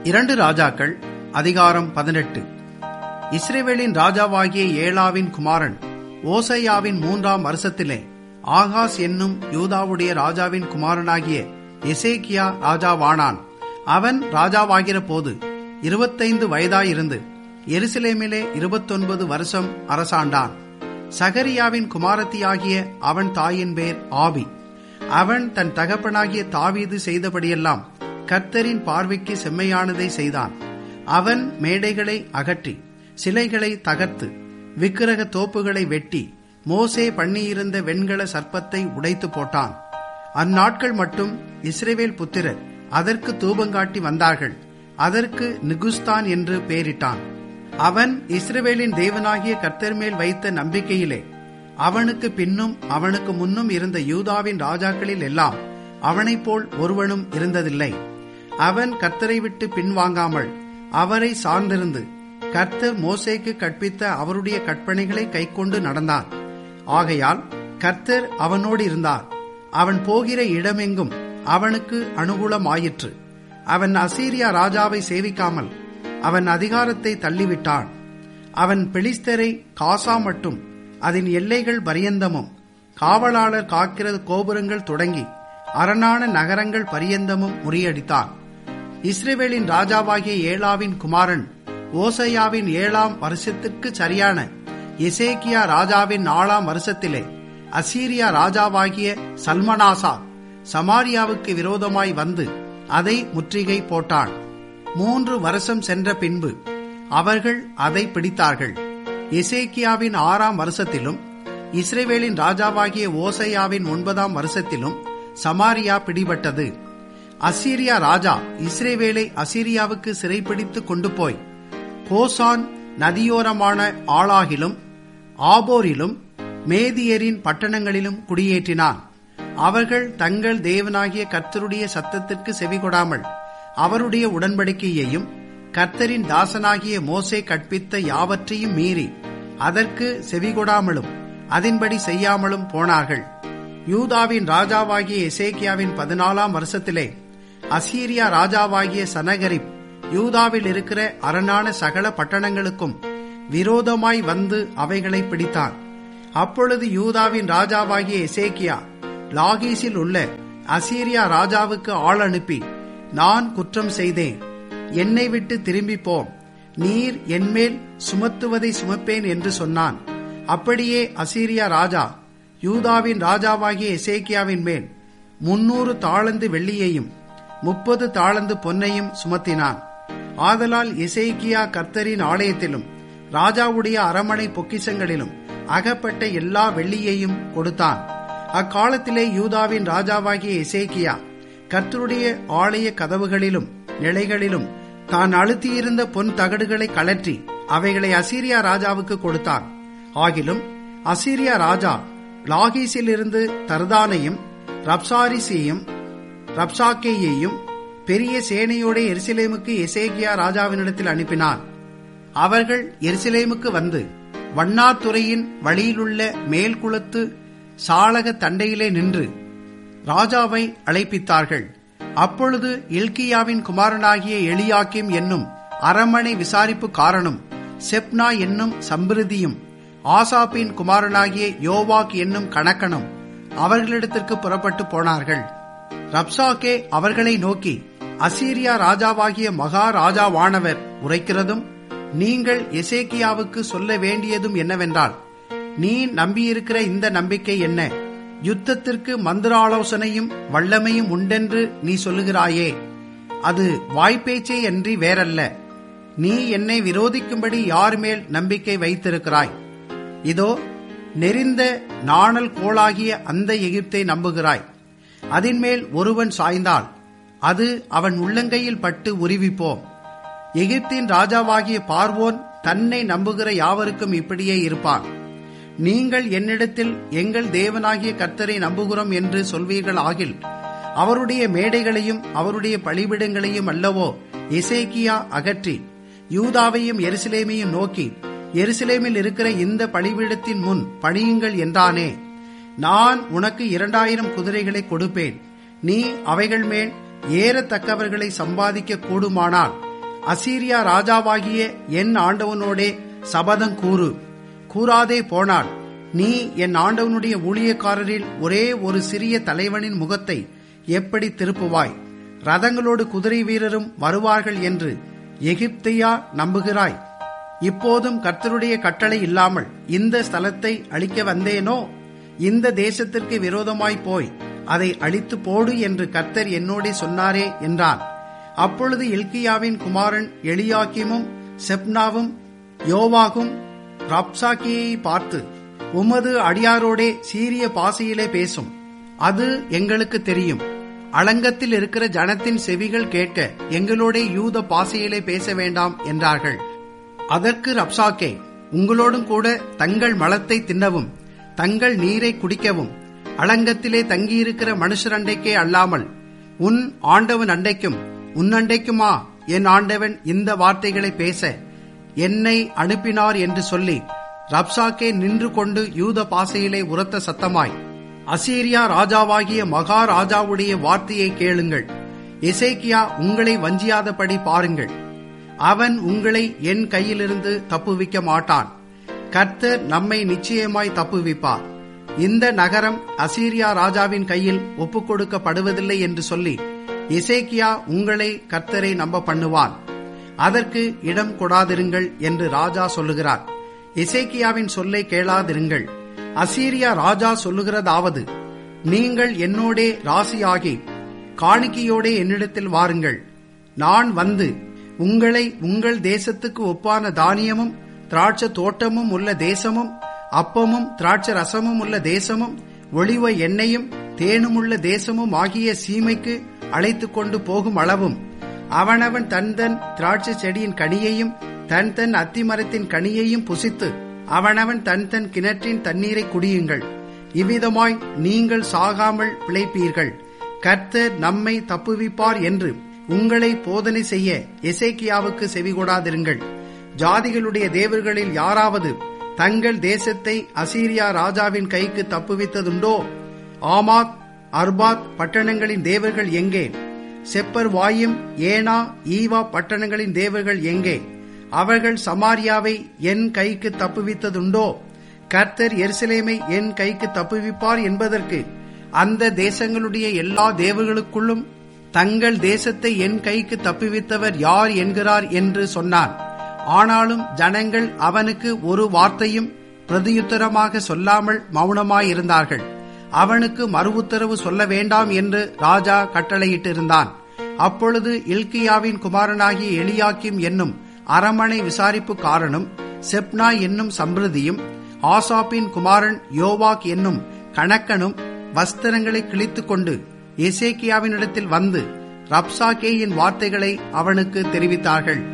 இரண்டு ராஜாக்கள் அதிகாரம் பதினெட்டு இஸ்ரேவேலின் ராஜாவாகிய ஏலாவின் குமாரன் ஓசையாவின் மூன்றாம் வருஷத்திலே ஆகாஸ் என்னும் யூதாவுடைய ராஜாவின் குமாரனாகிய எசேக்கியா ராஜாவானான் அவன் ராஜாவாகிற போது இருபத்தைந்து வயதாயிருந்து எருசலேமிலே இருபத்தொன்பது வருஷம் அரசாண்டான் சகரியாவின் குமாரத்தியாகிய அவன் தாயின் பேர் ஆவி அவன் தன் தகப்பனாகிய தாவீது செய்தபடியெல்லாம் கர்த்தரின் பார்வைக்கு செம்மையானதை செய்தான் அவன் மேடைகளை அகற்றி சிலைகளை தகர்த்து விக்கிரக தோப்புகளை வெட்டி மோசே பண்ணியிருந்த வெண்கல சர்ப்பத்தை உடைத்து போட்டான் அந்நாட்கள் மட்டும் இஸ்ரேவேல் புத்திரர் அதற்கு தூபங்காட்டி வந்தார்கள் அதற்கு நிகுஸ்தான் என்று பெயரிட்டான் அவன் இஸ்ரவேலின் தேவனாகிய கர்த்தர் மேல் வைத்த நம்பிக்கையிலே அவனுக்கு பின்னும் அவனுக்கு முன்னும் இருந்த யூதாவின் ராஜாக்களில் எல்லாம் அவனைப் போல் ஒருவனும் இருந்ததில்லை அவன் கர்த்தரை விட்டு பின்வாங்காமல் அவரை சார்ந்திருந்து கர்த்தர் மோசேக்கு கற்பித்த அவருடைய கற்பனைகளை கைக்கொண்டு நடந்தான் ஆகையால் கர்த்தர் அவனோடு இருந்தார் அவன் போகிற இடமெங்கும் அவனுக்கு அனுகூலமாயிற்று அவன் அசீரியா ராஜாவை சேவிக்காமல் அவன் அதிகாரத்தை தள்ளிவிட்டான் அவன் பெலிஸ்தரை காசா மட்டும் அதன் எல்லைகள் பரியந்தமும் காவலாளர் காக்கிற கோபுரங்கள் தொடங்கி அரணான நகரங்கள் பரியந்தமும் முறியடித்தான் இஸ்ரேவேலின் ராஜாவாகிய ஏலாவின் குமாரன் ஓசையாவின் ஏழாம் வருஷத்திற்கு சரியான எசேக்கியா ராஜாவின் நாலாம் வருஷத்திலே அசீரியா ராஜாவாகிய சல்மனாசா சமாரியாவுக்கு விரோதமாய் வந்து அதை முற்றுகை போட்டான் மூன்று வருஷம் சென்ற பின்பு அவர்கள் அதை பிடித்தார்கள் எசேக்கியாவின் ஆறாம் வருஷத்திலும் இஸ்ரேவேலின் ராஜாவாகிய ஓசையாவின் ஒன்பதாம் வருஷத்திலும் சமாரியா பிடிபட்டது அசீரியா ராஜா இஸ்ரேவேலை அசீரியாவுக்கு சிறைப்பிடித்து கொண்டு போய் கோசான் நதியோரமான ஆளாகிலும் ஆபோரிலும் மேதியரின் பட்டணங்களிலும் குடியேற்றினான் அவர்கள் தங்கள் தேவனாகிய கர்த்தருடைய சத்தத்திற்கு செவிகொடாமல் அவருடைய உடன்படிக்கையையும் கர்த்தரின் தாசனாகிய மோசே கற்பித்த யாவற்றையும் மீறி அதற்கு செவிகொடாமலும் அதன்படி செய்யாமலும் போனார்கள் யூதாவின் ராஜாவாகிய எசேக்கியாவின் பதினாலாம் வருஷத்திலே அசீரியா ராஜாவாகிய சனகரிப் யூதாவில் இருக்கிற அரணான சகல பட்டணங்களுக்கும் விரோதமாய் வந்து அவைகளை பிடித்தான் அப்பொழுது யூதாவின் ராஜாவாகிய எசேக்கியா லாகீஸில் உள்ள அசீரியா ராஜாவுக்கு ஆள் அனுப்பி நான் குற்றம் செய்தேன் என்னை விட்டு திரும்பி போம் நீர் என்மேல் சுமத்துவதை சுமப்பேன் என்று சொன்னான் அப்படியே அசீரியா ராஜா யூதாவின் ராஜாவாகிய எசேக்கியாவின் மேல் முன்னூறு தாளந்து வெள்ளியையும் முப்பது தாளந்து பொன்னையும் சுமத்தினான் ஆதலால் எசேக்கியா கர்த்தரின் ஆலயத்திலும் ராஜாவுடைய அரமனை பொக்கிசங்களிலும் அகப்பட்ட எல்லா வெள்ளியையும் கொடுத்தான் அக்காலத்திலே யூதாவின் ராஜாவாகிய எசேக்கியா கர்த்தருடைய ஆலய கதவுகளிலும் நிலைகளிலும் தான் அழுத்தியிருந்த பொன் தகடுகளை கலற்றி அவைகளை அசீரியா ராஜாவுக்கு கொடுத்தான் ஆகிலும் அசீரியா ராஜா லாகீஸிலிருந்து தர்தானையும் ரப்சாரிசியையும் ரப்சாக்கேயையும் பெரிய சேனையோட எருசலேமுக்கு எசேகியா ராஜாவினிடத்தில் அனுப்பினான் அவர்கள் எருசலேமுக்கு வந்து வண்ணாத்துறையின் வழியிலுள்ள மேல்குளத்து சாளக தண்டையிலே நின்று ராஜாவை அழைப்பித்தார்கள் அப்பொழுது இல்கியாவின் குமாரனாகிய எளியாக்கிம் என்னும் அரமனை விசாரிப்பு காரணம் செப்னா என்னும் சம்பிருதியும் ஆசாப்பின் குமாரனாகிய யோவாக் என்னும் கணக்கனும் அவர்களிடத்திற்கு புறப்பட்டு போனார்கள் ரப்சாக்கே அவர்களை நோக்கி அசீரியா ராஜாவாகிய மகா ராஜாவானவர் உரைக்கிறதும் நீங்கள் எசேக்கியாவுக்கு சொல்ல வேண்டியதும் என்னவென்றால் நீ நம்பியிருக்கிற இந்த நம்பிக்கை என்ன யுத்தத்திற்கு மந்திராலோசனையும் வல்லமையும் உண்டென்று நீ சொல்லுகிறாயே அது வாய்ப்பேச்சே அன்றி வேறல்ல நீ என்னை விரோதிக்கும்படி யார் மேல் நம்பிக்கை வைத்திருக்கிறாய் இதோ நெறிந்த நாணல் கோளாகிய அந்த எகிப்தை நம்புகிறாய் அதன்மேல் ஒருவன் சாய்ந்தால் அது அவன் உள்ளங்கையில் பட்டு உருவிப்போம் எகிப்தின் ராஜாவாகிய பார்வோன் தன்னை நம்புகிற யாவருக்கும் இப்படியே இருப்பான் நீங்கள் என்னிடத்தில் எங்கள் தேவனாகிய கர்த்தரை நம்புகிறோம் என்று சொல்வீர்கள் ஆகில் அவருடைய மேடைகளையும் அவருடைய பழிபிடங்களையும் அல்லவோ எசேக்கியா அகற்றி யூதாவையும் எருசலேமையும் நோக்கி எருசலேமில் இருக்கிற இந்த பழிபீடத்தின் முன் பணியுங்கள் என்றானே நான் உனக்கு இரண்டாயிரம் குதிரைகளை கொடுப்பேன் நீ அவைகள் மேல் ஏறத்தக்கவர்களை சம்பாதிக்க கூடுமானால் அசீரியா ராஜாவாகிய என் ஆண்டவனோடே சபதம் கூறு கூறாதே போனால் நீ என் ஆண்டவனுடைய ஊழியக்காரரில் ஒரே ஒரு சிறிய தலைவனின் முகத்தை எப்படி திருப்புவாய் ரதங்களோடு குதிரை வீரரும் வருவார்கள் என்று எகிப்தையா நம்புகிறாய் இப்போதும் கர்த்தருடைய கட்டளை இல்லாமல் இந்த ஸ்தலத்தை அழிக்க வந்தேனோ இந்த தேசத்திற்கு விரோதமாய் போய் அதை அழித்து போடு என்று கர்த்தர் என்னோடே சொன்னாரே என்றான் அப்பொழுது எல்கியாவின் குமாரன் எலியாக்கிமும் செப்னாவும் யோவாகும் ரப்சாக்கியை பார்த்து உமது அடியாரோடே சீரிய பாசையிலே பேசும் அது எங்களுக்கு தெரியும் அலங்கத்தில் இருக்கிற ஜனத்தின் செவிகள் கேட்க எங்களோட யூத பாசையிலே பேச வேண்டாம் என்றார்கள் அதற்கு ரப்சாக்கே உங்களோடும் கூட தங்கள் மலத்தை தின்னவும் தங்கள் நீரை குடிக்கவும் அலங்கத்திலே தங்கியிருக்கிற மனுஷரண்டைக்கே அல்லாமல் உன் ஆண்டவன் அண்டைக்கும் உன் அண்டைக்குமா என் ஆண்டவன் இந்த வார்த்தைகளை பேச என்னை அனுப்பினார் என்று சொல்லி ரப்சாக்கே நின்று கொண்டு யூத பாசையிலே உரத்த சத்தமாய் அசீரியா ராஜாவாகிய மகா ராஜாவுடைய வார்த்தையை கேளுங்கள் எசேக்கியா உங்களை வஞ்சியாதபடி பாருங்கள் அவன் உங்களை என் கையிலிருந்து தப்புவிக்க மாட்டான் கர்த்தர் நம்மை நிச்சயமாய் தப்புவிப்பார் இந்த நகரம் அசீரியா ராஜாவின் கையில் ஒப்புக் கொடுக்கப்படுவதில்லை என்று சொல்லி எசேக்கியா உங்களை கர்த்தரை நம்ப பண்ணுவான் அதற்கு இடம் கொடாதிருங்கள் என்று ராஜா சொல்லுகிறார் எசேக்கியாவின் சொல்லை கேளாதிருங்கள் அசீரியா ராஜா சொல்லுகிறதாவது நீங்கள் என்னோடே ராசியாகி காணிக்கையோடே என்னிடத்தில் வாருங்கள் நான் வந்து உங்களை உங்கள் தேசத்துக்கு ஒப்பான தானியமும் திராட்சை தோட்டமும் உள்ள தேசமும் அப்பமும் திராட்சை ரசமும் உள்ள தேசமும் ஒளிவ எண்ணெயும் தேனுமுள்ள தேசமும் ஆகிய சீமைக்கு அழைத்து கொண்டு போகும் அளவும் அவனவன் தன் தன் திராட்சை செடியின் கனியையும் தன் தன் அத்திமரத்தின் கனியையும் புசித்து அவனவன் தன் தன் கிணற்றின் தண்ணீரை குடியுங்கள் இவ்விதமாய் நீங்கள் சாகாமல் பிழைப்பீர்கள் கர்த்தர் நம்மை தப்புவிப்பார் என்று உங்களை போதனை செய்ய எசேக்கியாவுக்கு செவிகொடாதிருங்கள் ஜாதிகளுடைய தேவர்களில் யாராவது தங்கள் தேசத்தை அசீரியா ராஜாவின் கைக்கு தப்புவித்ததுண்டோ ஆமாத் அர்பாத் பட்டணங்களின் தேவர்கள் எங்கே செப்பர் வாயும் ஏனா ஈவா பட்டணங்களின் தேவர்கள் எங்கே அவர்கள் சமாரியாவை என் கைக்கு தப்புவித்ததுண்டோ கர்த்தர் எருசலேமை என் கைக்கு தப்புவிப்பார் என்பதற்கு அந்த தேசங்களுடைய எல்லா தேவர்களுக்குள்ளும் தங்கள் தேசத்தை என் கைக்கு தப்புவித்தவர் யார் என்கிறார் என்று சொன்னான் ஆனாலும் ஜனங்கள் அவனுக்கு ஒரு வார்த்தையும் பிரதியுத்தரமாக சொல்லாமல் மௌனமாயிருந்தார்கள் அவனுக்கு மறு உத்தரவு சொல்ல வேண்டாம் என்று ராஜா கட்டளையிட்டிருந்தான் அப்பொழுது இல்கியாவின் குமாரனாகிய எலியாக்கிம் என்னும் அரமனை விசாரிப்புக்காரனும் செப்னா என்னும் சம்பிரதியும் ஆசாப்பின் குமாரன் யோவாக் என்னும் கணக்கனும் வஸ்திரங்களை கிழித்துக் கொண்டு எசேக்கியாவினிடத்தில் வந்து ரப்சாக்கேயின் வார்த்தைகளை அவனுக்கு தெரிவித்தார்கள்